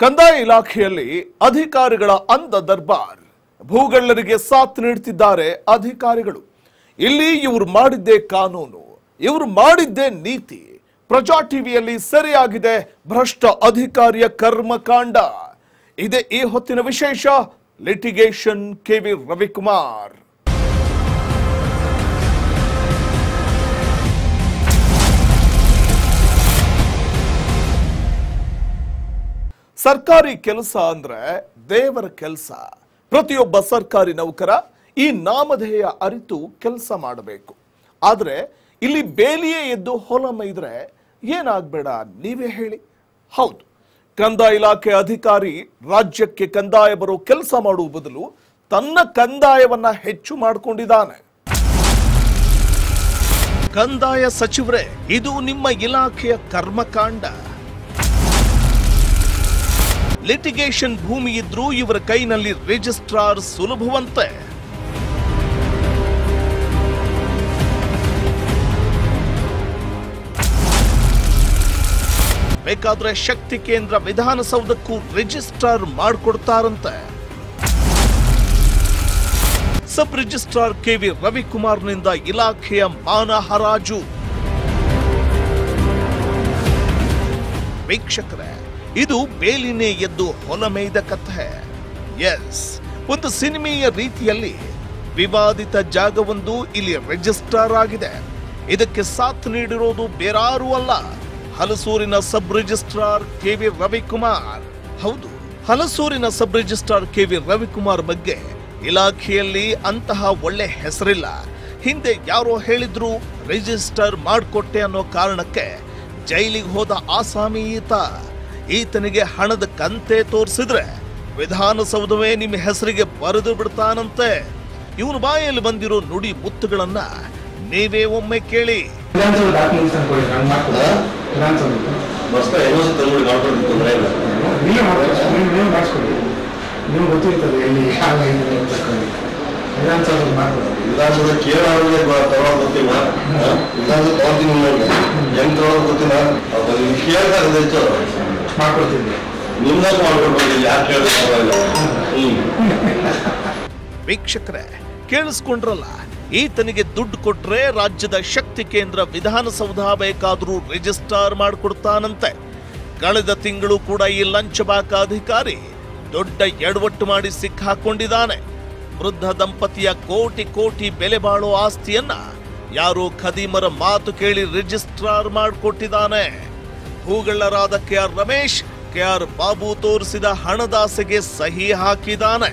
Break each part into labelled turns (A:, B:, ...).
A: ಕಂದಾಯ ಇಲಾಖೆಯಲ್ಲಿ ಅಧಿಕಾರಿಗಳ ಅಂದ ದರ್ಬಾರ್ ಭೂಗಳ್ಳರಿಗೆ ಸಾಥ್ ನೀಡ್ತಿದ್ದಾರೆ ಅಧಿಕಾರಿಗಳು ಇಲ್ಲಿ ಇವರು ಮಾಡಿದ್ದೇ ಕಾನೂನು ಇವರು ಮಾಡಿದ್ದೇ ನೀತಿ ಪ್ರಜಾ ಟಿವಿಯಲ್ಲಿ ಸರಿಯಾಗಿದೆ ಭ್ರಷ್ಟ ಅಧಿಕಾರಿಯ ಕರ್ಮಕಾಂಡ ಇದೇ ಈ ಹೊತ್ತಿನ ವಿಶೇಷ ಲಿಟಿಗೇಷನ್ ಕೆವಿ ರವಿಕುಮಾರ್ ಸರ್ಕಾರಿ ಕೆಲಸ ಅಂದ್ರೆ ದೇವರ ಕೆಲಸ ಪ್ರತಿಯೊಬ್ಬ ಸರ್ಕಾರಿ ನೌಕರ ಈ ನಾಮಧೇಯ ಅರಿತು ಕೆಲಸ ಮಾಡಬೇಕು ಆದ್ರೆ ಇಲ್ಲಿ ಬೇಲಿಯೇ ಎದ್ದು ಹೊಲ ಮೈದ್ರೆ ಏನಾಗ್ಬೇಡ ನೀವೇ ಹೇಳಿ ಹೌದು ಕಂದಾಯ ಇಲಾಖೆ ಅಧಿಕಾರಿ ರಾಜ್ಯಕ್ಕೆ ಕಂದಾಯ ಬರೋ ಕೆಲಸ ಮಾಡುವ ಬದಲು ತನ್ನ ಕಂದಾಯವನ್ನ ಹೆಚ್ಚು ಮಾಡಿಕೊಂಡಿದ್ದಾನೆ ಕಂದಾಯ ಸಚಿವರೇ ಇದು ನಿಮ್ಮ ಇಲಾಖೆಯ ಕರ್ಮಕಾಂಡ ಲಿಟಿಗೇಷನ್ ಭೂಮಿ ಇದ್ರೂ ಇವರ ಕೈನಲ್ಲಿ ರಿಜಿಸ್ಟ್ರಾರ್ ಸುಲಭವಂತೆ ಬೇಕಾದ್ರೆ ಶಕ್ತಿ ಕೇಂದ್ರ ವಿಧಾನಸೌಧಕ್ಕೂ ರಿಜಿಸ್ಟ್ರಾರ್ ಮಾಡಿಕೊಡ್ತಾರಂತೆ ಸಬ್ ರಿಜಿಸ್ಟ್ರಾರ್ ಕೆವಿ ರವಿಕುಮಾರ್ನಿಂದ ಇಲಾಖೆಯ ಮಾನ ಹರಾಜು ವೀಕ್ಷಕರೇ ಇದು ಬೇಲಿನೇ ಎದ್ದು ಹೊಲ ಮೇಯ್ದ ಕಥೆ ಎಸ್ ಒಂದು ಸಿನಿಮೆಯ ರೀತಿಯಲ್ಲಿ ವಿವಾದಿತ ಜಾಗವೊಂದು ಇಲ್ಲಿ ರಿಜಿಸ್ಟರ್ ಆಗಿದೆ ಇದಕ್ಕೆ ಸಾಥ್ ನೀಡಿರೋದು ಬೇರಾರೂ ಅಲ್ಲ ಹಲಸೂರಿನ ಸಬ್ ರಿಜಿಸ್ಟ್ರಾರ್ ಕೆವಿ ರವಿಕುಮಾರ್ ಹೌದು ಹಲಸೂರಿನ ಸಬ್ ರಿಜಿಸ್ಟ್ರಾರ್ ಕೆವಿ ರವಿಕುಮಾರ್ ಬಗ್ಗೆ ಇಲಾಖೆಯಲ್ಲಿ ಅಂತಹ ಒಳ್ಳೆ ಹೆಸರಿಲ್ಲ ಹಿಂದೆ ಯಾರೋ ಹೇಳಿದ್ರು ರಿಜಿಸ್ಟರ್ ಮಾಡಿಕೊಟ್ಟೆ ಅನ್ನೋ ಕಾರಣಕ್ಕೆ ಜೈಲಿಗೆ ಹೋದ ಆಸಾಮಿ ಈತ ಈತನಿಗೆ ಹಣದ ಕಂತೆ ತೋರಿಸಿದ್ರೆ ವಿಧಾನಸೌಧವೇ ನಿಮ್ಮ ಹೆಸರಿಗೆ ಬರೆದು ಬಿಡ್ತಾನಂತೆ ಇವನು ಬಾಯಲ್ಲಿ ಬಂದಿರೋ ನುಡಿ ಮುತ್ತುಗಳನ್ನ ನೀವೇ ಒಮ್ಮೆ ಕೇಳಿ
B: ವಿಧಾನಸೌಧ ಡಾಕ್ಯುಮೆಂಟ್ಸ್ ಅನ್ಕೊಳ್ಳಿ ನಾನು ಮಾಡ್ಕೊಡಿ ವಿಧಾನಸೌಧಕ್ಕೆ
C: ಮಸ್ತ ಎನ್ಒಸಿ ತಂದ್ಬಿಡಿ ಮಾಡ್ಕೊಂಡು ತೊಂದರೆ ಇಲ್ಲ
B: ನೀವೇ ಮಾಡ್ಕೊಳ್ಳಿ ನೀವು ನೀವು ಮಾಡಿಸ್ಕೊಡಿ ನಿಮ್ಗೆ ಗೊತ್ತಿರ್ತದೆ ಎಲ್ಲಿ ಯಾವ ಏನಿದೆ ಅಂತ ತಿಳ್ಕೊಳ್ಳಿ. ವಿಧಾನಸೌಧ ಮಾಡ್ಕೊಡಿ
C: ವಿಧಾನಸೌಧ ಕೇರಳ ಅವ್ರಿಗೆ ತಗೊಳ್ಳೋದು ಗೊತ್ತಿಲ್ಲ ವಿಧಾನಸೌಧ ತಗೊಂತೀನಿ ನೋಡಿ ಹೆಂಗ್ ತಗೊಳ್ಳೋದು ಗೊತ್ತಿಲ್ಲ ಅದು ನೀವು ಕೇಳಿದಾಗ ಹೆಚ್ಚು
B: ಮಾಡ್ಕೊಡ್ತೀನಿ
C: ನಿಮ್ದಾಗ ಮಾಡ್ಕೊಡ್ಬೋದು ಯಾಕೆ ಕೇಳಿದ್ರೆ ಪರವಾಗಿಲ್ಲ ಹ್ಮ್
A: ವೀಕ್ಷಕರೇ ಕೇಳಿಸ್ಕೊಂಡ್ರಲ್ಲ ಈತನಿಗೆ ದುಡ್ಡು ಕೊಟ್ರೆ ರಾಜ್ಯದ ಶಕ್ತಿ ಕೇಂದ್ರ ವಿಧಾನಸೌಧ ಬೇಕಾದ್ರೂ ರಿಜಿಸ್ಟರ್ ಮಾಡಿಕೊಡ್ತಾನಂತೆ ಕಳೆದ ತಿಂಗಳು ಕೂಡ ಈ ಲಂಚಬಾಕ ಅಧಿಕಾರಿ ದೊಡ್ಡ ಎಡವಟ್ಟು ಮಾಡಿ ಸಿಕ್ಕಾಕೊಂಡಿದ್ದಾನೆ ವೃದ್ಧ ದಂಪತಿಯ ಕೋಟಿ ಕೋಟಿ ಬೆಲೆ ಬಾಳೋ ಆಸ್ತಿಯನ್ನ ಯಾರೋ ಖದೀಮರ ಮಾತು ಕೇಳಿ ರಿಜಿಸ್ಟ್ರಾರ್ ಮಾಡಿಕೊಟ್ಟಿದ್ದಾನೆ ಹೂಗಳರಾದ K R Ramesh K R Babu ತೋರಿಸಿದ ಹಣದಾಸೆಗೆ ಸಹಿ ಹಾಕಿದ್ದಾನೆ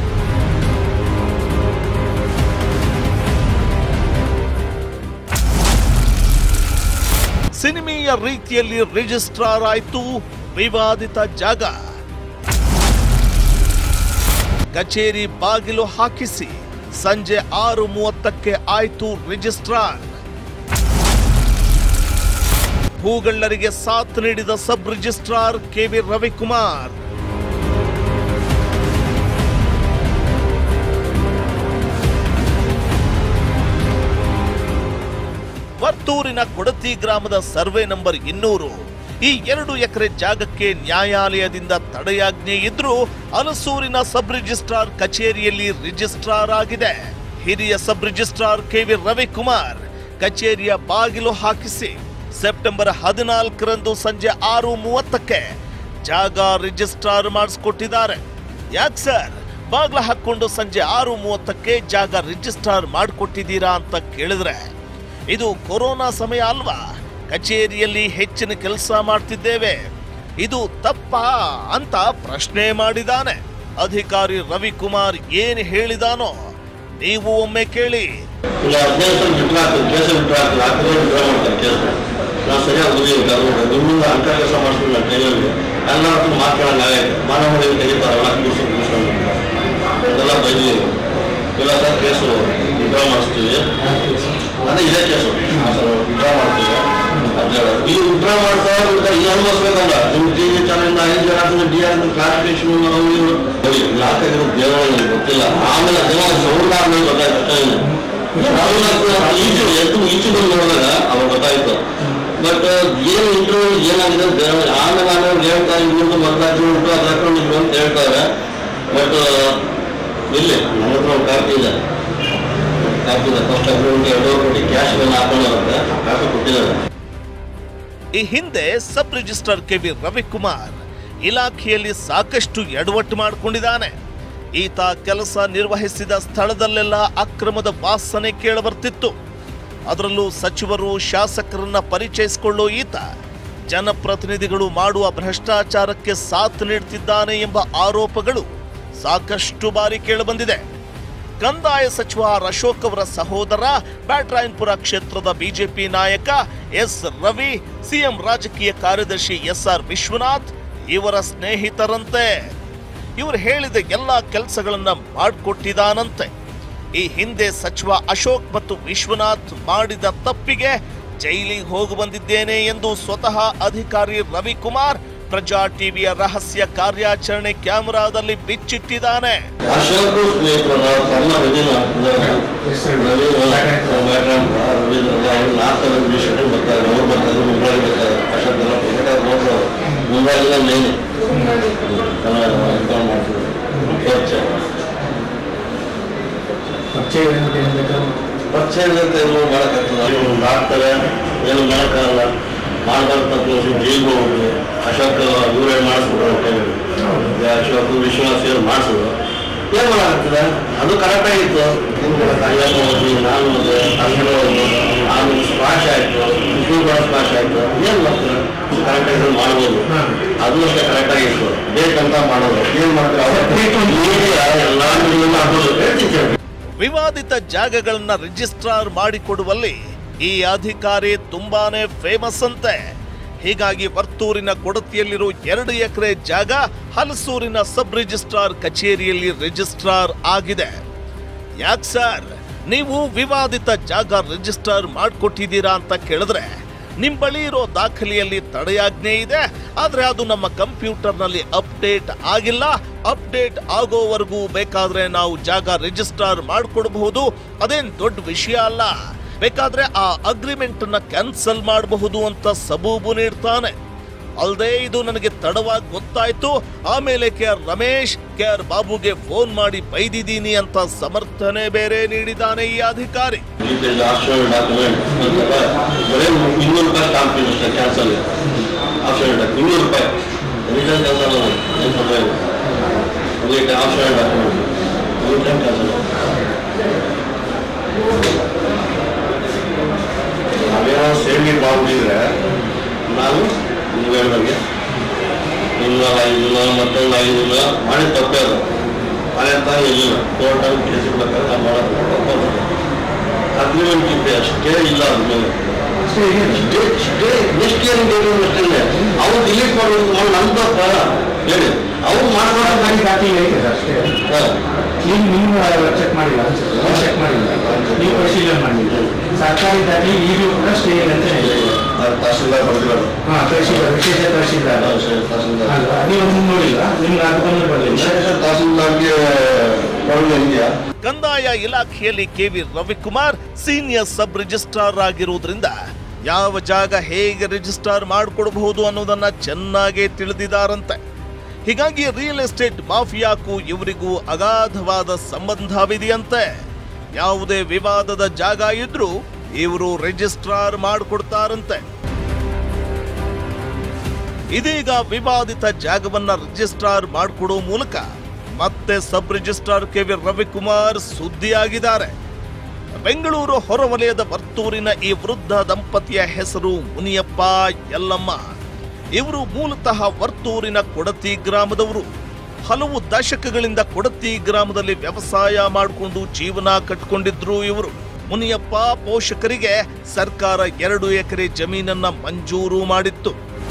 A: ಸಿನಿಮೆಯ ರೀತಿಯಲ್ಲಿ ರಿಜಿಸ್ಟ್ರಾರ್ ಆಯ್ತು ವಿವಾದಿತ ಜಾಗ ಕಚೇರಿ ಬಾಗಿಲು ಹಾಕಿಸಿ ಸಂಜೆ ಆರು ಮೂವತ್ತಕ್ಕೆ ಆಯ್ತು ರಿಜಿಸ್ಟ್ರಾರ್ ಭೂಗಳ್ಳರಿಗೆ ಸಾಥ್ ನೀಡಿದ ಸಬ್ ರಿಜಿಸ್ಟ್ರಾರ್ ಕೆವಿ ರವಿಕುಮಾರ್ ವರ್ತೂರಿನ ಕೊಡತಿ ಗ್ರಾಮದ ಸರ್ವೆ ನಂಬರ್ ಇನ್ನೂರು ಈ ಎರಡು ಎಕರೆ ಜಾಗಕ್ಕೆ ನ್ಯಾಯಾಲಯದಿಂದ ತಡೆಯಾಜ್ಞೆ ಇದ್ರೂ ಅಲಸೂರಿನ ಸಬ್ ರಿಜಿಸ್ಟ್ರಾರ್ ಕಚೇರಿಯಲ್ಲಿ ರಿಜಿಸ್ಟ್ರಾರ್ ಆಗಿದೆ ಹಿರಿಯ ಸಬ್ ರಿಜಿಸ್ಟ್ರಾರ್ ಕೆವಿ ರವಿಕುಮಾರ್ ಕಚೇರಿಯ ಬಾಗಿಲು ಹಾಕಿಸಿ ಸೆಪ್ಟೆಂಬರ್ ಹದಿನಾಲ್ಕರಂದು ಸಂಜೆ ಆರು ಮೂವತ್ತಕ್ಕೆ ಜಾಗ ರಿಜಿಸ್ಟ್ರಾರ್ ಮಾಡಿಸ್ಕೊಟ್ಟಿದ್ದಾರೆ ಯಾಕೆ ಸರ್ ಬಾಗ್ಲ ಹಾಕೊಂಡು ಸಂಜೆ ಆರು ಮೂವತ್ತಕ್ಕೆ ಜಾಗ ರಿಜಿಸ್ಟ್ರಾರ್ ಮಾಡಿಕೊಟ್ಟಿದ್ದೀರಾ ಅಂತ ಕೇಳಿದ್ರೆ ಇದು ಕೊರೋನಾ ಸಮಯ ಅಲ್ವಾ ಕಚೇರಿಯಲ್ಲಿ ಹೆಚ್ಚಿನ ಕೆಲಸ ಮಾಡ್ತಿದ್ದೇವೆ ಇದು ತಪ್ಪಾ ಅಂತ ಪ್ರಶ್ನೆ ಮಾಡಿದಾನೆ ಅಧಿಕಾರಿ ರವಿಕುಮಾರ್ ಏನ್ ಹೇಳಿದಾನೋ ನೀವು ಒಮ್ಮೆ ಕೇಳಿ
C: ಇಲ್ಲ ಹದಿನೈದು ಸಲ ಬಿಟ್ಟು ಹಾಕ್ತಾರೆ ಕೇಸ್ ಬಿಟ್ಟು ಹಾಕ್ತಾರೆ ಹಾಕಿದ್ರೆ ವಿಡ್ರಾ ಮಾಡ್ತಾರೆ ಕೇಸ್ ನಾವು ಸರಿಯಾಗಿ ಓದಿಲ್ಲ ನಿಮ್ಮಿಂದ ಅಂತ ಕೆಲಸ ಮಾಡಿಸ್ತೀನಿ ನಾನು ಕೈಯಲ್ಲಿ ಎಲ್ಲ ಹತ್ರ ಮಾತ್ಕೊಳ್ಳೋಂಗೆ ಆಗೈತೆ ಮಾನವ ಮಾಡಿ ತೆಗಿತಾರಲ್ಲ ಕೂರ್ಸು ಕೂರ್ಸ್ಕೊಂಡು ಅದೆಲ್ಲ ಬೈದಿ ಇಲ್ಲ ಸರ್ ಕೇಸು ವಿಡ್ರಾ ಮಾಡಿಸ್ತೀವಿ ಅದೇ ಇದೇ ಕೇಸು ವಿಡ್ರಾ ಮಾಡ್ತೀವಿ ಈ ವಿಡ್ರಾ ಮಾಡ್ತಾ ಈ ಅನುಭವಿಸ್ಬೇಕಲ್ಲ ನಿಮ್ಮ ಟಿ ವಿ ಚಾನಲ್ ಐದು ಜನ ಡಿ ಆರ್ ಕ್ಲಾರಿಫಿಕೇಶನ್ ನಾವು ಇವರು ಲಾಕಾಗಿರೋ ದೇವರ ನನಗೆ ಗೊತ್ತಿಲ್ಲ ಆಮೇಲೆ ದೇವ ಸೌಂಡ್ ಆದ್ಮೇಲೆ ಗೊತ್ತಾಯ್ತು ಈಚು ಎದ್ದು ಈಚು ಬಂದು ನೋಡಿದಾಗ ಅವಾಗ ಗೊತ್ತಾಯ್ತು ಬಟ್ ಏನು ಇಂಟರ್ವ್ಯೂ ಏನಾಗಿದೆ ಅಂತ ಬೇರೆ ಆಮೇಲೆ ಆಮೇಲೆ ಹೇಳ್ತಾರೆ ಇವ್ರದ್ದು ಮಕ್ಕಳಾಗಿ ಉಂಟು ಅದು ಹಾಕೊಂಡಿದ್ರು ಅಂತ ಹೇಳ್ತಾರೆ ಬಟ್ ಇಲ್ಲಿ ನಮ್ಮ ಹತ್ರ ಒಂದು ಕಾಪಿ ಇದೆ ಕಾಪಿ ಇದೆ ಫಸ್ಟ್ ಅಗ್ರಿಮೆಂಟ್ ಎರಡೂವರೆ ಕೋಟಿ ಕ್ಯಾಶ್ ಮೇಲೆ ಹಾಕೊಂಡಿರುತ್ತೆ ಕಾಪಿ ಕೊಟ್ಟಿದ್ದಾರೆ
A: ಈ ಹಿಂದೆ ಸಬ್ ರಿಜಿಸ್ಟ್ರಾರ್ ಕೆವಿ ರವಿಕುಮಾರ್ ಇಲಾಖೆಯಲ್ಲಿ ಸಾಕಷ್ಟು ಎಡವಟ್ಟು ಮಾಡಿಕೊಂಡಿದ್ದಾನೆ ಈತ ಕೆಲಸ ನಿರ್ವಹಿಸಿದ ಸ್ಥಳದಲ್ಲೆಲ್ಲ ಅಕ್ರಮದ ವಾಸನೆ ಕೇಳಬರ್ತಿತ್ತು ಅದರಲ್ಲೂ ಸಚಿವರು ಶಾಸಕರನ್ನ ಪರಿಚಯಿಸಿಕೊಳ್ಳೋ ಈತ ಜನಪ್ರತಿನಿಧಿಗಳು ಮಾಡುವ ಭ್ರಷ್ಟಾಚಾರಕ್ಕೆ ಸಾಥ್ ನೀಡುತ್ತಿದ್ದಾನೆ ಎಂಬ ಆರೋಪಗಳು ಸಾಕಷ್ಟು ಬಾರಿ ಕೇಳಿಬಂದಿದೆ ಕಂದಾಯ ಸಚಿವ ಆರ್ ಅಶೋಕ್ ಅವರ ಸಹೋದರ ಬ್ಯಾಟ್ರಾಯನ್ಪುರ ಕ್ಷೇತ್ರದ ಬಿಜೆಪಿ ನಾಯಕ ಎಸ್ ರವಿ ಸಿಎಂ ರಾಜಕೀಯ ಕಾರ್ಯದರ್ಶಿ ಎಸ್ ಆರ್ ವಿಶ್ವನಾಥ್ ಇವರ ಸ್ನೇಹಿತರಂತೆ ಇವರು ಹೇಳಿದ ಎಲ್ಲ ಕೆಲಸಗಳನ್ನ ಮಾಡಿಕೊಟ್ಟಿದ್ದಾನಂತೆ ಈ ಹಿಂದೆ ಸಚಿವ ಅಶೋಕ್ ಮತ್ತು ವಿಶ್ವನಾಥ್ ಮಾಡಿದ ತಪ್ಪಿಗೆ ಜೈಲಿಗೆ ಹೋಗಿ ಬಂದಿದ್ದೇನೆ ಎಂದು ಸ್ವತಃ ಅಧಿಕಾರಿ ರವಿಕುಮಾರ್ ಪ್ರಜಾ ಟಿವಿಯ ರಹಸ್ಯ ಕಾರ್ಯಾಚರಣೆ ಕ್ಯಾಮೆರಾದಲ್ಲಿ ಬಿಚ್ಚಿಟ್ಟಿದ್ದಾನೆ
C: ಅಶೋಕ್ ಸ್ನೇಹಿತರು ನಾವು ತಮ್ಮ ರವಿನ ರವಿ ರವಿ ನಾಲ್ಕು ವಿಷಯ ಬರ್ತಾರೆ ಅವ್ರು ಬರ್ತಾರೆ ಮುಂಬೈ ಬರ್ತಾರೆ ಅಶೋಕ್ ಎಲ್ಲ ಪ್ರಕಟ ನೋಡ್ರು ಮುಂಬೈಲೆಲ್ಲ ಮೇನ್ ಮಾಡ್ತಿದ್ರು ಪರಿಚಯ
B: ಪರಿಚಯ ಏನ್ಬಿಟ್ಟು ಏನ್ ಬೇಕು
C: ಪರಿಚಯ ಇರುತ್ತೆ ಏನು ಮಾಡೋಕ್ಕಾಗ್ತದೆ ಅವ್ರು ಮಾಡ್ತಾರೆ ಏನು ಮಾಡೋಕ್ಕಾಗಲ್ಲ ಮಾಡ್ಬಾರ್ದು ತಪ್ಪು ಜೈಲಿಗೆ ಹೋಗ್ಬೇಕು ಅಶೋಕ್ ಇವರೇ ಮಾಡಿಸ್ಬಿಟ್ರು ಅಂತ ಹೇಳಿ. ಈಗ ಅಶೋಕ್ ವಿಶ್ವಾಸ ಸೇರಿ ಮಾಡಿಸಿದ್ರು ಏನು ಮಾಡೋಕ್ಕಾಗ್ತದೆ ಅದು ಕರೆಕ್ಟ್ ಆಗಿತ್ತು ಅಯ್ಯಪ್ಪ ಹೋದ್ವಿ ನಾನು ಹೋದೆ ಹಂಗೆ ಹೋದ್ರು ಆಮೇಲೆ ಸ್ಪಾಶ್ ಆಯಿತು ಕೂಡ ಸ್ಪಾಶ್ ಆಯಿತು ಏನು ಮಾಡ್ತಾರೆ ಕರೆಕ್ಟ್ ಆಗಿ ಮಾಡ್ಬೋದು ಅದು ಅಷ್ಟೇ ಕರೆಕ್ಟ್ ಆಗಿತ್ತು ಬೇಕಂತ ಮಾಡೋದು ಏನು ಮಾಡ್ತಾರೆ ಅವತ್ತು ಎಲ್ಲ ಮಾಡ್ಬೋದು ಹೇಳ್ತೀನಿ
A: ವಿವಾದಿತ ಜಾಗಗಳನ್ನ ರಿಜಿಸ್ಟ್ರಾರ್ ಮಾಡಿಕೊಡುವಲ್ಲಿ ಈ ಅಧಿಕಾರಿ ತುಂಬಾನೇ ಫೇಮಸ್ ಅಂತೆ ಹೀಗಾಗಿ ವರ್ತೂರಿನ ಕೊಡತಿಯಲ್ಲಿರೋ ಎರಡು ಎಕರೆ ಜಾಗ ಹಲಸೂರಿನ ಸಬ್ ರಿಜಿಸ್ಟ್ರಾರ್ ಕಚೇರಿಯಲ್ಲಿ ರಿಜಿಸ್ಟ್ರಾರ್ ಆಗಿದೆ ಯಾಕ್ ಸರ್ ನೀವು ವಿವಾದಿತ ಜಾಗ ರಿಜಿಸ್ಟರ್ ಮಾಡ್ಕೊಟ್ಟಿದ್ದೀರಾ ಅಂತ ಕೇಳಿದ್ರೆ ನಿಮ್ ಬಳಿ ಇರೋ ದಾಖಲೆಯಲ್ಲಿ ತಡೆಯಾಜ್ಞೆ ಇದೆ ಆದ್ರೆ ಅದು ನಮ್ಮ ಕಂಪ್ಯೂಟರ್ನಲ್ಲಿ ಅಪ್ಡೇಟ್ ಆಗಿಲ್ಲ ಅಪ್ಡೇಟ್ ಆಗೋವರೆಗೂ ಬೇಕಾದ್ರೆ ನಾವು ಜಾಗ ರಿಜಿಸ್ಟರ್ ಮಾಡ್ಕೊಡ್ಬಹುದು ಅದೇನ್ ದೊಡ್ಡ ವಿಷಯ ಅಲ್ಲ ಬೇಕಾದ್ರೆ ಆ ಅಗ್ರಿಮೆಂಟ್ ಅನ್ನ ಕ್ಯಾನ್ಸಲ್ ಮಾಡಬಹುದು ಅಂತ ಸಬೂಬು ನೀಡ್ತಾನೆ ಅಲ್ಲದೆ ಇದು ನನಗೆ ತಡವಾಗಿ ಗೊತ್ತಾಯ್ತು ಆಮೇಲೆ K R Ramesh K R ಬಾಬುಗೆ ಫೋನ್ ಮಾಡಿ ಬೈದಿದ್ದೀನಿ ಅಂತ ಸಮರ್ಥನೆ ಬೇರೆ ನೀಡಿದ್ದಾನೆ ಈ ಅಧಿಕಾರಿ
C: ಡೀಟೇಲ್ ಆಪ್ಷನಲ್ ಡಾಕ್ಯುಮೆಂಟ್ ಬರೀ ಇನ್ನೂರು ರೂಪಾಯಿ ಸ್ಟಾಂಪ್ ಫೀಸ್ ಅಷ್ಟೇ ಕ್ಯಾನ್ಸಲ್ ಆಪ್ಷನಲ್ ಡಾಕ್ಯುಮೆಂಟ್ ಇನ್ನೂರು ರೂಪಾಯಿ ರಿಟರ್ನ್ ಕ್ಯಾನ್ಸಲ್ ಏನು ತೊಂದರೆ ಇಲ್ಲ ಅದಕ್ಕೆ ಆಪ್ಷನಲ್ ಡಾಕ್ಯುಮೆಂಟ್ ರಿಟರ್ನ್ ಕ್ಯಾನ್ಸಲ್ ನಾವೇನೋ ಸೇವಿಂಗ್ ಮಾಡ್ಬಿಟ್ಟಿದ್ರೆ ನಾನು ನೀವು ಹೇಳ್ದಂಗೆ ಇನ್ನೂರ ಐದಿಲ್ಲ ಮತ್ತೊಂದು ಐದಿಲ್ಲ ಮಾಡಿ ತಪ್ಪೇ ಅದು ಮನೆ ಅಂತ ಇರಲಿಲ್ಲ ಕೋರ್ಟಲ್ಲಿ ಕೇಸ್ ಇಡ್ಬೇಕಾದ್ರೆ ನಾವು ಮಾಡೋದು ಅಗ್ರಿಮೆಂಟ್ ಇದ್ದೆ ಅಷ್ಟೇ ಇಲ್ಲ ಅದ್ಮೇಲೆ
B: ಅಷ್ಟೇ ಇದೆ
C: ಇಷ್ಟೇ ಇಷ್ಟೇ ನೆಕ್ಸ್ಟ್ ಏನು ಬೇಕು ಅಷ್ಟೇ ಅವ್ರು ಡಿಲೀಟ್ ಮಾಡೋದು ಮಾಡಿ ನಮ್ಮ ತಪ್ಪ ಹೇಳಿ ಅವ್ರು ಮಾಡ್ಕೊಡೋ
B: ಗಾಡಿ ದಾಖಲೆ ಐತೆ ಸರ್ ಅಷ್ಟೇ ನೀವು ನಿಮ್ಮ ಚೆಕ್ ಮಾಡಿಲ್ಲ ಅನ್ಸುತ್ತೆ ಚೆಕ್ ಮಾಡಿಲ್ಲ ನೀವು ಪರಿಶೀಲನೆ ಮಾಡಿಲ್ಲ ಸರ್ಕಾರಿ ದಾಖಲೆ ಈಗಲೂ ಕೂಡ ಸ್ಟೇ ಇಲ್ಲ ಅಂತ ಹೇಳಿದೆ
C: ತಹಸೀಲ್ದಾರ್ ಬರ್ದಿರೋದು
B: ಹಾ ತಹಶೀಲ್ದಾರ್ ವಿಶೇಷ ತಹಶೀಲ್ದಾರ್
C: ತಹಸೀಲ್ದಾರ್
B: ಅಲ್ವಾ ನೀವು ಅದನ್ನ ನೋಡಿಲ್ಲ ನಿಮ್ಗೆ ಅದು ಬಂದು ಬರಲಿಲ್ಲ
C: ವಿಶೇಷ ತಹಸೀಲ್ದಾರ್ಗೆ ಪ್ರಾಬ್ಲಮ್ ಇದೆಯಾ
A: ಕಂದಾಯ ಇಲಾಖೆಯಲ್ಲಿ KV Ravikumar senior sub registrar ಆಗಿರುವುದರಿಂದ ಯಾವ ಜಾಗ ಹೇಗೆ ರಿಜಿಸ್ಟರ್ ಮಾಡಿಕೊಡಬಹುದು ಅನ್ನೋದನ್ನ ಚೆನ್ನಾಗಿ ತಿಳಿದಿದ್ದಾರಂತೆ ಹೀಗಾಗಿ ರಿಯಲ್ ಎಸ್ಟೇಟ್ ಮಾಫಿಯಾಕ್ಕೂ ಇವರಿಗೂ ಅಗಾಧವಾದ ಸಂಬಂಧವಿದೆಯಂತೆ ಯಾವುದೇ ವಿವಾದದ ಜಾಗ ಇದ್ರೂ ಇವರು ರಿಜಿಸ್ಟ್ರಾರ್ ಮಾಡಿಕೊಡ್ತಾರಂತೆ ಇದೀಗ ವಿವಾದಿತ ಜಾಗವನ್ನ ರಿಜಿಸ್ಟ್ರಾರ್ ಮಾಡಿಕೊಡೋ ಮೂಲಕ ಮತ್ತೆ sub registrar K V Ravikumar ಸುದ್ದಿಯಾಗಿದ್ದಾರೆ ಬೆಂಗಳೂರು ಹೊರವಲಯದ ವರ್ತೂರಿನ ಈ ವೃದ್ಧ ದಂಪತಿಯ ಹೆಸರು ಮುನಿಯಪ್ಪ ಯಲ್ಲಮ್ಮ ಇವರು ಮೂಲತಃ ವರ್ತೂರಿನ ಕೊಡತಿ ಗ್ರಾಮದವರು ಹಲವು ದಶಕಗಳಿಂದ ಕೊಡತಿ ಗ್ರಾಮದಲ್ಲಿ ವ್ಯವಸಾಯ ಮಾಡಿಕೊಂಡು ಜೀವನ ಕಟ್ಕೊಂಡಿದ್ರು ಇವರು ಮುನಿಯಪ್ಪ ಪೋಷಕರಿಗೆ ಸರ್ಕಾರ ಎರಡು ಎಕರೆ ಜಮೀನನ್ನ ಮಂಜೂರು ಮಾಡಿತ್ತು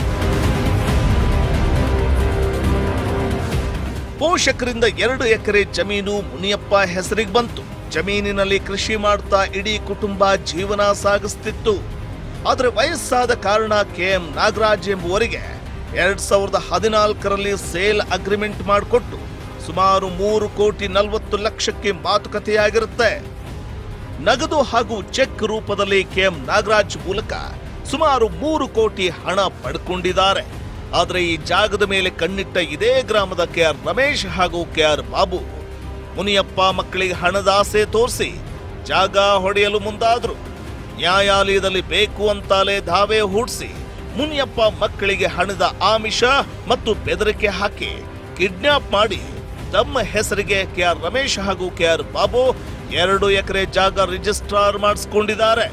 A: ಪೋಷಕರಿಂದ ಎರಡು ಎಕರೆ ಜಮೀನು ಮುನಿಯಪ್ಪ ಹೆಸರಿಗೆ ಬಂತು ಜಮೀನಿನಲ್ಲಿ ಕೃಷಿ ಮಾಡ್ತಾ ಇಡೀ ಕುಟುಂಬ ಜೀವನ ಸಾಗಿಸ್ತಿತ್ತು ಆದ್ರೆ ವಯಸ್ಸಾದ ಕಾರಣ ಕೆ ಎಂ ನಾಗರಾಜ್ ಎಂಬುವರಿಗೆ ಎರಡ್ ಸಾವಿರದ ಹದಿನಾಲ್ಕರಲ್ಲಿ ಸೇಲ್ ಅಗ್ರಿಮೆಂಟ್ ಮಾಡಿಕೊಟ್ಟು ಸುಮಾರು ಮೂರು ಕೋಟಿ ನಲವತ್ತು ಲಕ್ಷಕ್ಕೆ ಮಾತುಕತೆಯಾಗಿರುತ್ತೆ ನಗದು ಹಾಗೂ ಚೆಕ್ ರೂಪದಲ್ಲಿ ಕೆಎಂ ನಾಗರಾಜ್ ಮೂಲಕ ಸುಮಾರು ಮೂರು ಕೋಟಿ ಹಣ ಪಡ್ಕೊಂಡಿದ್ದಾರೆ ಆದರೆ ಈ ಜಾಗದ ಮೇಲೆ ಕಣ್ಣಿಟ್ಟ ಇದೇ ಗ್ರಾಮದ ಕೆ ಆರ್ ರಮೇಶ್ ಹಾಗೂ ಕೆ ಆರ್ ಬಾಬು ಮುನಿಯಪ್ಪ ಮಕ್ಕಳಿಗೆ ಹಣದ ಆಸೆ ತೋರಿಸಿ ಜಾಗ ಹೊಡೆಯಲು ಮುಂದಾದ್ರು ನ್ಯಾಯಾಲಯದಲ್ಲಿ ಬೇಕು ಅಂತಾಲೆ ಧಾವೆ ಹೂಡಿಸಿ ಮುನಿಯಪ್ಪ ಮಕ್ಕಳಿಗೆ ಹಣದ ಆಮಿಷ ಮತ್ತು ಬೆದರಿಕೆ ಹಾಕಿ ಕಿಡ್ನಾಪ್ ಮಾಡಿ ತಮ್ಮ ಹೆಸರಿಗೆ ಕೆ ಆರ್ ರಮೇಶ್ ಹಾಗೂ ಕೆ ಆರ್ ಬಾಬು ಎರಡು ಎಕರೆ ಜಾಗ ರಿಜಿಸ್ಟ್ರಾರ್ ಮಾಡಿಸ್ಕೊಂಡಿದ್ದಾರೆ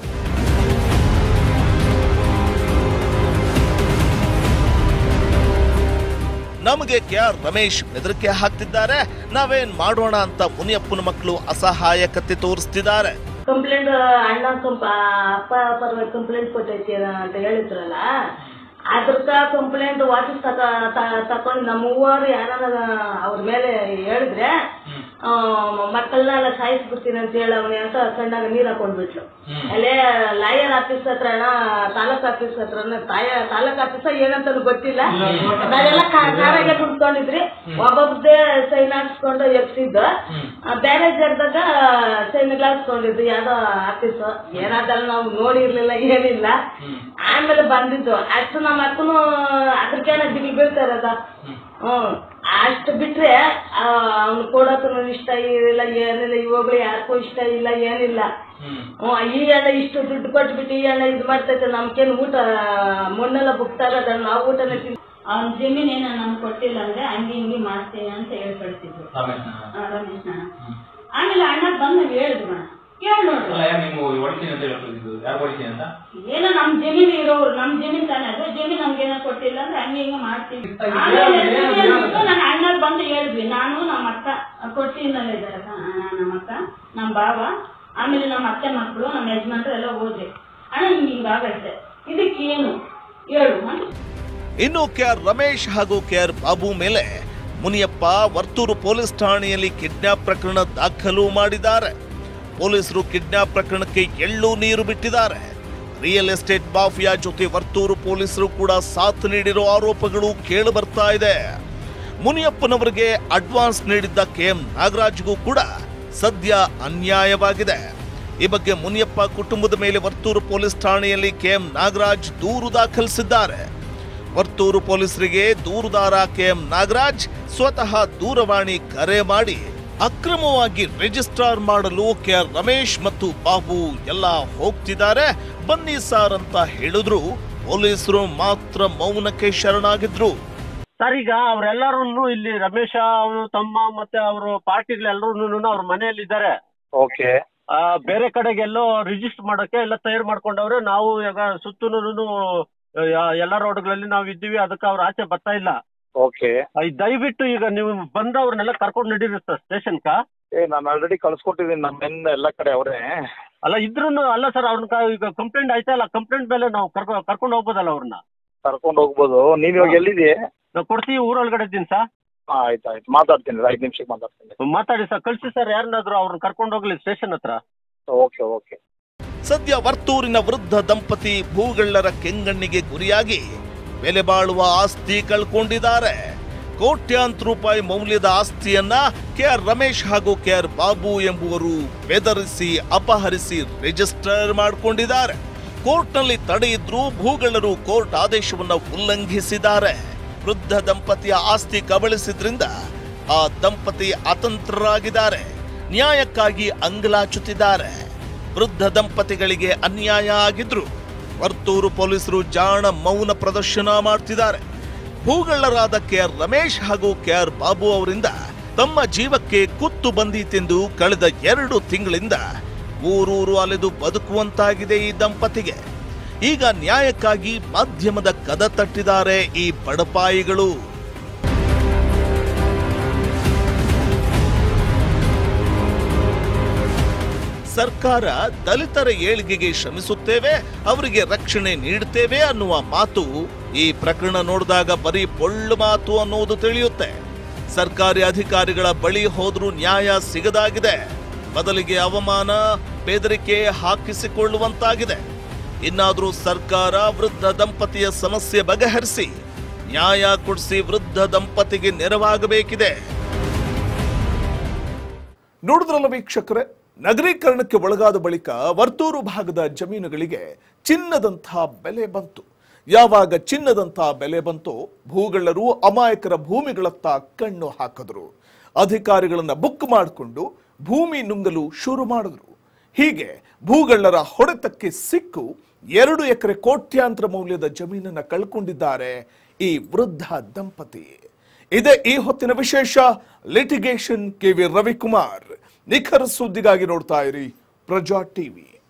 A: ನಮಗೆ ಕೆ ಆರ್ ರಮೇಶ್ ಬೆದರಿಕೆ ಹಾಕ್ತಿದ್ದಾರೆ ನಾವೇನ್ ಮಾಡೋಣ ಅಂತ ಮುನಿಯಪ್ಪನ ಮಕ್ಕಳು ಅಸಹಾಯಕತೆ ತೋರಿಸ್ತಿದ್ದಾರೆ
D: ಕಂಪ್ಲೇಂಟ್ ಅಣ್ಣ ಕಂಪ್ ಅಪ್ಪ ಪರವಾಗಿ ಕಂಪ್ಲೇಂಟ್ ಕೊಟ್ಟೈತಿ ಅಂತ ಹೇಳಿದ್ರಲ್ಲ ಅದ್ರಕ್ಕ ಕಂಪ್ಲೇಂಟ್ ವಾಪಸ್ ತಕ ತಕೊಂಡು ನಮ್ಮ ಮೂವರು ಯಾರಾನ ಅವ್ರ ಮೇಲೆ ಹೇಳಿದ್ರೆ ಮಕ್ಕಳನ್ನೆಲ್ಲ ಸಾಯಿಸ್ಬಿಡ್ತೀನಿ ಅಂತ ಹೇಳಿ ಅವನಿ ಅಂತ ಕಣ್ಣಾಗ ನೀರ್ ಹಾಕೊಂಡ್ಬಿಟ್ಲು ಅಲ್ಲೇ ಲಾಯರ್ ಆಫೀಸ್ ಹತ್ರ ಅಣ್ಣ ತಾಲೂಕ್ ಆಫೀಸ್ ಹತ್ರ ತಾಯ ತಾಲೂಕ್ ಆಫೀಸ ಏನಂತ ಗೊತ್ತಿಲ್ಲ ನಾವೆಲ್ಲ ಕಾರಾಗೆ ಕುತ್ಕೊಂಡಿದ್ರಿ ಒಬ್ಬೊಬ್ದೇ ಸೈನ್ ಹಾಕ್ಸ್ಕೊಂಡು ಎಪ್ಸಿದ್ದು ಬೇರೆ ಜಾಗದಾಗ ಸೈನ್ ಹಾಕ್ಸ್ಕೊಂಡಿದ್ದು ಯಾವ್ದೋ ಆಫೀಸ್ ಏನಾದಲ್ಲ ನಾವು ನೋಡಿರ್ಲಿಲ್ಲ ಏನಿಲ್ಲ ಆಮೇಲೆ ಬಂದಿದ್ದು ಅಷ್ಟು ನಮ್ಮ ಅಕ್ಕನು ಅದ್ರಕೇನ ಬಿಲ್ ಬೀಳ್ತಾರದ ಹ್ಮ್ ಅಷ್ಟು ಬಿಟ್ರೆ ಅವ್ನು ಕೊಡೋಕು ಇಷ್ಟ ಇಲ್ಲ ಏನಿಲ್ಲ ಇವಾಗ್ಲೂ ಯಾರಿಗೂ ಇಷ್ಟ ಇಲ್ಲ ಏನಿಲ್ಲ ಹ್ಮ್ ಈ ಅಣ್ಣ ಇಷ್ಟು ದುಡ್ಡು ಕೊಟ್ಬಿಟ್ಟು ಈ ಅಣ್ಣ ಇದು ಮಾಡ್ತೈತೆ ನಮ್ಗೇನು ಊಟ ಮಣ್ಣೆಲ್ಲ ಬುಕ್ತಾರ ಅದನ್ನ ನಾವು ಊಟನೇ ತಿನ್ ಅವ್ನ ಜಮೀನ್ ಏನ ನಮ್ಗೆ ಕೊಟ್ಟಿಲ್ಲ ಅಂದ್ರೆ ಹಂಗೆ ಹಿಂಗೆ ಮಾಡ್ತೀನಿ ಅಂತ ಹೇಳ್ಕೊಳ್ತಿದ್ರು ಆ, ರಮೇಶ್ ಅಣ್ಣ ಆಮೇಲೆ ಅಣ್ಣ ಬಂದು ಹೇಳಿದ್ರು ಅಣ್ಣ ಕೇಳಿ ನೋಡ್ರಿ
B: ನೀವು ಹೊಡಿತೀನಿ ಅಂತ ಹೇಳ್ತಿದ್ದು ಯಾರು ಹೊಡಿತೀನಿ ಅಂತ
D: ಏನೋ ನಮ್ ಜಮೀನ್ ಇರೋರು ನಮ್ ಜಮೀನ್ ತಾನೆ ಅದು ಜಮೀನ್ ನಮ್ಗೇನೋ ಕೊಟ್ಟಿಲ್ಲ ಅಂದ್ರೆ ಹಂಗೆ ಹಿಂಗೆ ಮಾಡ್ತೀವಿ ಆಮೇಲೆ ಹೇಳ್ಬಿಟ್ಟು ನನ್ನ ಅಣ್ಣ ಬಂದು ಹೇಳಿದ್ವಿ ನಾನು ನಮ್ಮ ಅಕ್ಕ ಕೊಟ್ಟಿನಲ್ಲ ಇದಾರಲ್ಲ ನಮ್ಮ ಅಕ್ಕ ನಮ್ಮ ಬಾವ ಆಮೇಲೆ ನಮ್ಮ ಅತ್ತೆ ಮಕ್ಕಳು ನಮ್ಮ ಯಜಮಾನ್ರು ಎಲ್ಲ ಹೋದ್ವಿ ಅಣ್ಣ ಹಿಂಗೆ ಹಿಂಗೆ ಆಗೈತೆ ಇದಕ್ಕೇನು ಹೇಳು ಅಂತ
A: ಇನ್ನು ಕೆ ಆರ್ ರಮೇಶ್ ಹಾಗೂ ಕೆ ಆರ್ ಬಾಬು ಮೇಲೆ ಮುನಿಯಪ್ಪ ವರ್ತೂರು ಪೊಲೀಸ್ ಠಾಣೆಯಲ್ಲಿ ಕಿಡ್ನಾಪ್ ಪ್ರಕರಣ ದಾಖಲು ಮಾಡಿದ್ದಾರೆ ಪೊಲೀಸರು ಕಿಡ್ನಾಪ್ ಪ್ರಕರಣಕ್ಕೆ ಎಳ್ಳು ನೀರು ಬಿಟ್ಟಿದ್ದಾರೆ ರಿಯಲ್ ಎಸ್ಟೇಟ್ ಮಾಫಿಯಾ ಜೊತೆ ವರ್ತೂರು ಪೊಲೀಸರು ಕೂಡ ಸಾಥ್ ನೀಡಿರೋ ಆರೋಪಗಳು ಕೇಳಿ ಬರ್ತಾ ಇದೆ ಮುನಿಯಪ್ಪನವರಿಗೆ ಅಡ್ವಾನ್ಸ್ ನೀಡಿದ್ದ ಕೆಎಂ ನಾಗರಾಜ್ಗೂ ಕೂಡ ಸದ್ಯ ಅನ್ಯಾಯವಾಗಿದೆ ಈ ಬಗ್ಗೆ ಮುನಿಯಪ್ಪ ಕುಟುಂಬದ ಮೇಲೆ ವರ್ತೂರು ಪೊಲೀಸ್ ಠಾಣೆಯಲ್ಲಿ ಕೆಎಂ ನಾಗರಾಜ್ ದೂರು ದಾಖಲಿಸಿದ್ದಾರೆ ವರ್ತೂರು ಪೊಲೀಸರಿಗೆ ದೂರುದಾರ ಕೆಎಂ ನಾಗರಾಜ್ ಸ್ವತಃ ದೂರವಾಣಿ ಕರೆ ಮಾಡಿ ಅಕ್ರಮವಾಗಿ ರಿಜಿಸ್ಟ್ರಾರ್ ಮಾಡಲು ಕೆಆರ್ ರಮೇಶ್ ಮತ್ತು ಬಾಬು ಎಲ್ಲ ಹೋಗ್ತಿದ್ದಾರೆ ಬನ್ನಿ ಸಾರ್ ಅಂತ ಹೇಳಿದ್ರು ಪೊಲೀಸರು ಮಾತ್ರ ಮೌನಕ್ಕೆ ಶರಣಾಗಿದ್ರು
E: ಸರ್ ಈಗ ಅವರೆಲ್ಲರೂ ಇಲ್ಲಿ ರಮೇಶ ಅವನು ತಮ್ಮ ಮತ್ತೆ ಅವರು ಪಾರ್ಟಿಗಳೆಲ್ಲರೂ ಅವ್ರ ಮನೆಯಲ್ಲಿ ಇದ್ದಾರೆ
F: ಓಕೆ
E: ಬೇರೆ ಕಡೆಗೆಲ್ಲೋ ರಿಜಿಸ್ಟರ್ ಮಾಡೋಕೆ ಎಲ್ಲ ತಯಾರು ಮಾಡ್ಕೊಂಡವ್ರೆ ನಾವು ಈಗ ಸುತ್ತಲೂ ಎಲ್ಲ ರೋಡ್ಗಳಲ್ಲಿ ನಾವು ಇದ್ದೀವಿ ಅದಕ್ಕೆ ಅವ್ರ ಆಚೆ ಬರ್ತಾ ಇಲ್ಲ
F: ಓಕೆ
E: ಆ, ಈ ದಯವಿಟ್ಟು ಈಗ ನೀವು ಬಂದವ್ರನ್ನೆಲ್ಲ ಕರ್ಕೊಂಡು ನಡೀರಿ ಸರ್ ಸ್ಟೇಷನ್ಕ
F: ಏ ನಾನು ಆಲ್ರೆಡಿ ಕಳ್ಸ್ಕೊಟ್ಟಿದ್ದೀನಿ ನಮ್ಮ ಮೆನ್ ಎಲ್ಲ ಕಡೆ ಅವರೇ
E: ಅಲ್ಲ ಇದ್ರೂ ಅಲ್ಲ ಸರ್ ಅವ್ರನ್ನ ಈಗ ಕಂಪ್ಲೇಂಟ್ ಆಯ್ತಲ್ಲ ಕಂಪ್ಲೇಂಟ್ ಮೇಲೆ ನಾವು ಕರ್ಕೊ ಕರ್ಕೊಂಡು ಹೋಗ್ಬೋದಲ್ಲ ಅವ್ರನ್ನ
F: ಕರ್ಕೊಂಡು ಹೋಗ್ಬೋದು ನೀವ್ ಇವಾಗ ಎಲ್ಲಿದೆ
E: ನಾವು ಕೊಡ್ತೀವಿ ಊರೊಳಗಡೆ ಇದ್ದೀನಿ ಸರ್
F: ಹಾ ಆಯ್ತು ಆಯ್ತು ಮಾತಾಡ್ತೀನಿ ಐದು ನಿಮಿಷಕ್ಕೆ ಮಾತಾಡ್ತೀನಿ
E: ಮಾತಾಡಿ ಸರ್ ಕಳ್ಸಿ ಸರ್ ಯಾರನ್ನಾದ್ರು ಅವ್ರನ್ನ ಕರ್ಕೊಂಡು ಹೋಗ್ಲಿ ಸ್ಟೇಷನ್ ಹತ್ರ
F: ಓಕೆ ಓಕೆ
A: ಸದ್ಯ ವರ್ತೂರಿನ ವೃದ್ಧ ದಂಪತಿ ಭೂಗಳ್ಳರ ಕೆಂಗಣ್ಣಿಗೆ ಗುರಿಯಾಗಿ ಬೆಲೆ ಬಾಳುವ ಆಸ್ತಿ ಕಳ್ಕೊಂಡಿದ್ದಾರೆ ಕೋಟ್ಯಾಂತರ ರೂಪಾಯಿ ಮೌಲ್ಯದ ಆಸ್ತಿಯನ್ನ ಕೆ ಆರ್ ರಮೇಶ್ ಹಾಗೂ ಕೆ ಆರ್ ಬಾಬು ಎಂಬುವರು ಬೆದರಿಸಿ ಅಪಹರಿಸಿ ರಿಜಿಸ್ಟರ್ ಮಾಡಿಕೊಂಡಿದ್ದಾರೆ ಕೋರ್ಟ್ನಲ್ಲಿ ತಡೆ ಇದ್ರೂ ಭೂಗಳ್ಳರು ಕೋರ್ಟ್ ಆದೇಶವನ್ನ ಉಲ್ಲಂಘಿಸಿದ್ದಾರೆ ವೃದ್ಧ ದಂಪತಿಯ ಆಸ್ತಿ ಕಬಳಿಸಿದ್ರಿಂದ ಆ ದಂಪತಿ ಅತಂತ್ರರಾಗಿದ್ದಾರೆ ನ್ಯಾಯಕ್ಕಾಗಿ ಅಂಗಲಾಚುತ್ತಿದ್ದಾರೆ ವೃದ್ಧ ದಂಪತಿಗಳಿಗೆ ಅನ್ಯಾಯ ಆಗಿದ್ರು ವರ್ತೂರು ಪೊಲೀಸರು ಜಾಣ ಮೌನ ಪ್ರದರ್ಶನ ಮಾಡ್ತಿದ್ದಾರೆ ಭೂಗಳ್ಳರಾದ ಕೆ ಆರ್ ರಮೇಶ್ ಹಾಗೂ ಕೆ ಆರ್ ಬಾಬು ಅವರಿಂದ ತಮ್ಮ ಜೀವಕ್ಕೆ ಕುತ್ತು ಬಂದೀತೆಂದು ಕಳೆದ ಎರಡು ತಿಂಗಳಿಂದ ಊರೂರು ಅಲೆದು ಬದುಕುವಂತಾಗಿದೆ ಈ ದಂಪತಿಗೆ ಈಗ ನ್ಯಾಯಕ್ಕಾಗಿ ಮಾಧ್ಯಮದ ಕದ ತಟ್ಟಿದ್ದಾರೆ ಈ ಬಡಪಾಯಿಗಳು ಸರ್ಕಾರ ದಲಿತರ ಏಳಿಗೆಗೆ ಶ್ರಮಿಸುತ್ತೇವೆ ಅವರಿಗೆ ರಕ್ಷಣೆ ನೀಡುತ್ತೇವೆ ಅನ್ನುವ ಮಾತು ಈ ಪ್ರಕರಣ ನೋಡಿದಾಗ ಬರೀ ಪೊಳ್ಳು ಮಾತು ಅನ್ನೋದು ತಿಳಿಯುತ್ತೆ ಸರ್ಕಾರಿ ಅಧಿಕಾರಿಗಳ ಬಳಿ ಹೋದ್ರೂ ನ್ಯಾಯ ಸಿಗದಾಗಿದೆ ಬದಲಿಗೆ ಅವಮಾನ ಬೆದರಿಕೆ ಹಾಕಿಸಿಕೊಳ್ಳುವಂತಾಗಿದೆ ಇನ್ನಾದ್ರೂ ಸರ್ಕಾರ ವೃದ್ಧ ದಂಪತಿಯ ಸಮಸ್ಯೆ ಬಗೆಹರಿಸಿ ನ್ಯಾಯ ಕೊಡಿಸಿ ವೃದ್ಧ ದಂಪತಿಗೆ ನೆರವಾಗಬೇಕಿದೆ ನೋಡಿದ್ರಲ್ಲ ವೀಕ್ಷಕರೇ
G: ನಗರೀಕರಣಕ್ಕೆ ಒಳಗಾದ ಬಳಿಕ ವರ್ತೂರು ಭಾಗದ ಜಮೀನುಗಳಿಗೆ ಚಿನ್ನದಂತಹ ಬೆಲೆ ಬಂತು ಯಾವಾಗ ಚಿನ್ನದಂತಹ ಬೆಲೆ ಬಂತೋ ಭೂಗಳ್ಳರು ಅಮಾಯಕರ ಭೂಮಿಗಳತ್ತ ಕಣ್ಣು ಹಾಕಿದ್ರು ಅಧಿಕಾರಿಗಳನ್ನ ಬುಕ್ ಮಾಡಿಕೊಂಡು ಭೂಮಿ ನುಂಗಲು ಶುರು ಮಾಡಿದ್ರು ಹೀಗೆ ಭೂಗಳ್ಳರ ಹೊಡೆತಕ್ಕೆ ಸಿಕ್ಕು ಎರಡು ಎಕರೆ ಕೋಟ್ಯಾಂತರ ಮೌಲ್ಯದ ಜಮೀನನ್ನ ಕಳ್ಕೊಂಡಿದ್ದಾರೆ ಈ ವೃದ್ಧ ದಂಪತಿ ಇದೇ ಈ ಹೊತ್ತಿನ ವಿಶೇಷ ಲಿಟಿಗೇಷನ್ ಕೆ ವಿ ರವಿಕುಮಾರ್ ನಿಖರ ಸುದ್ದಿಗಾಗಿ ನೋಡ್ತಾ ಇರಿ ಪ್ರಜಾ ಟಿವಿ